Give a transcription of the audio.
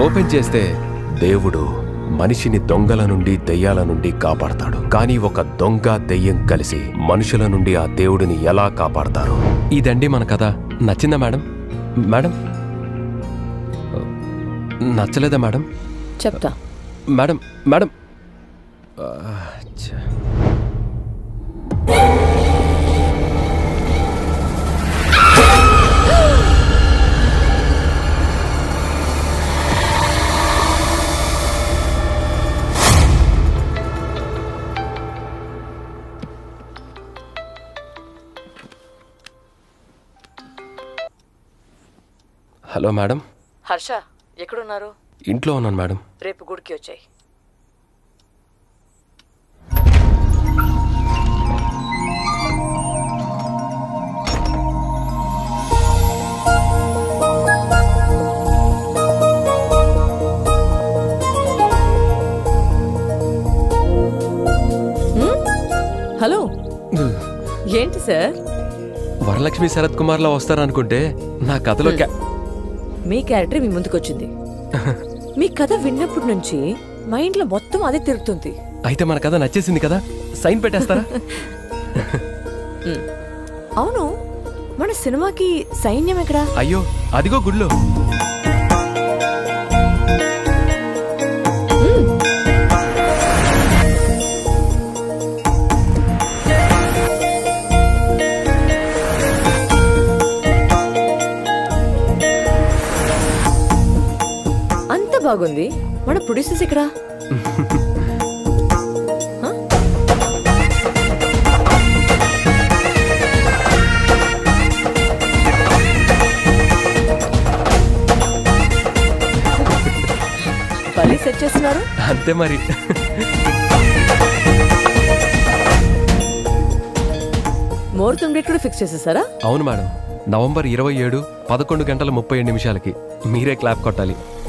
Open చేస్తే దేవుడు మనిషిని దొంగల నుండి దెయ్యాల నుండి కాపాడతాడు కానీ ఒక దొంగ దెయ్యం కలిసి మనుషుల నుండి ఆ దేవుడిని ఎలా కాపాడతారు ఇదండి మన కథ నచ్చిందా మేడం మేడం నచ్చలేదా మేడం చెప్తా మేడం మేడం ఆ, ఛ. హలో మేడం హర్ష ఎక్కడున్నారు ఇంట్లో ఉన్నాను మేడం రేపు గుడికి వచ్చాయి హలో ఏంటి సార్ వరలక్ష్మి శరత్ కుమార్లా వస్తారనుకుంటే నా కథలో క్యా- మీ క్యారెక్టర్ మీ ముందుకొచ్చింది మీ కథ విన్నప్పటి నుంచి మైండ్లో మొత్తం అదే తిరుగుతుంది అయితే మన కథ నచ్చేసింది కదా సైన్ పెట్టేస్తారా అవును మన సినిమాకి సైన్యం ఎక్కడా అయ్యో అదిగో గుడిలో అంత బాగుంది మన ప్రొడ్యూసర్స్ ఎక్కడా హ? భలే సెట్ చేస్తున్నారు అంతే మరి ముహూర్తం డేట్ కూడా ఫిక్స్ చేసేసారా అవును మేడం నవంబర్ ఇరవై ఏడు పదకొండు గంటల ముప్పై ఏడు నిమిషాలకి మీరే క్లాప్ కొట్టాలి